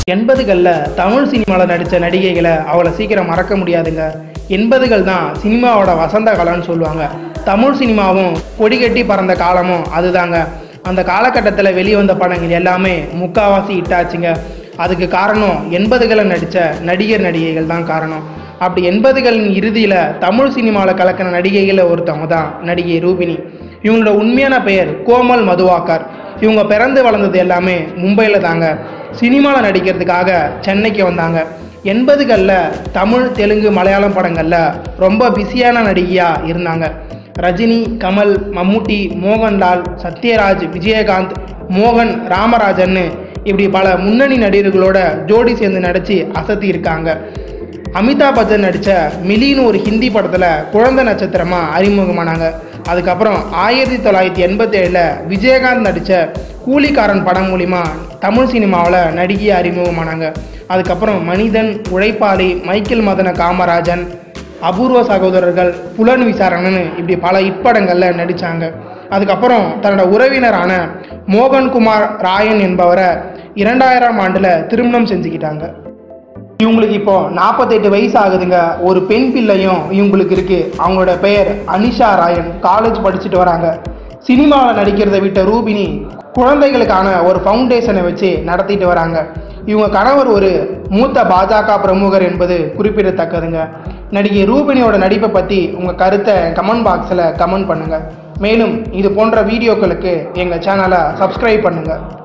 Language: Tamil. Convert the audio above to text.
எண்பதுகளில் தமிழ் சினிமாவில் நடித்த நடிகைகளை அவளை சீக்கிரம் மறக்க முடியாதுங்க எண்பதுகள் தான் சினிமாவோட வசந்த காலம்னு சொல்லுவாங்க தமிழ் சினிமாவும் கொடிகட்டி பறந்த காலமும் அதுதாங்க அந்த காலகட்டத்தில் வெளிவந்த படங்கள் எல்லாமே முக்காவாசி இட்டாச்சுங்க அதுக்கு காரணம் எண்பதுகளில் நடித்த நடிகர் நடிகைகள் தான் காரணம் அப்படி எண்பதுகளின் இறுதியில் தமிழ் சினிமாவில் கலக்கின நடிகைகளில் ஒருத்தவங்க தான் நடிகை ரூபினி இவங்களோட உண்மையான பெயர் கோமல் மதுவாக்கர் இவங்க பிறந்து வளர்ந்தது எல்லாமே மும்பையில் தாங்க சினிமாவில் நடிக்கிறதுக்காக சென்னைக்கு வந்தாங்க எண்பதுகளில் தமிழ் தெலுங்கு மலையாளம் படங்களில் ரொம்ப பிஸியான நடிகையாக இருந்தாங்க ரஜினி கமல் மம்முட்டி மோகன்லால் சத்யராஜ் விஜயகாந்த் மோகன் ராமராஜன்னு இப்படி பல முன்னணி நடிகர்களோட ஜோடி சேர்ந்து நடித்து அசத்தி இருக்காங்க அமிதாப் பச்சன் நடித்த மிலின்னு ஒரு ஹிந்தி படத்தில் குழந்தை நட்சத்திரமாக அறிமுகமானாங்க அதுக்கப்புறம் ஆயிரத்தி தொள்ளாயிரத்தி எண்பத்தேழில் விஜயகாந்த் நடித்த கூலிக்காரன் படம் மூலிமா தமிழ் சினிமாவில் நடிகையாக அறிமுகமானாங்க அதுக்கப்புறம் மனிதன் உழைப்பாளி மைக்கேல் மதன காமராஜன் அபூர்வ சகோதரர்கள் புலன் விசாரணைன்னு இப்படி பல இப்படங்களில் நடித்தாங்க அதுக்கப்புறம் தன்னோட உறவினரான மோகன்குமார் ராயன் என்பவரை இரண்டாயிரம் ஆண்டில் திருமணம் செஞ்சுக்கிட்டாங்க இவங்களுக்கு இப்போ நாற்பத்தெட்டு வயசு ஆகுதுங்க ஒரு பெண் பிள்ளையும் இவங்களுக்கு இருக்கு அவங்களோட பெயர் அனிஷா ராயன் காலேஜ் படிச்சுட்டு வராங்க சினிமாவில் நடிக்கிறதை விட்ட ரூபினி குழந்தைகளுக்கான ஒரு ஃபவுண்டேஷனை வச்சு நடத்திட்டு வராங்க இவங்க கணவர் ஒரு மூத்த பாஜக பிரமுகர் என்பது குறிப்பிடத்தக்கதுங்க நடிகை ரூபினியோட நடிப்பை பற்றி உங்கள் கருத்தை கமெண்ட் பாக்ஸில் கமெண்ட் பண்ணுங்கள் மேலும் இது போன்ற வீடியோக்களுக்கு எங்கள் சேனலை சப்ஸ்கிரைப் பண்ணுங்கள்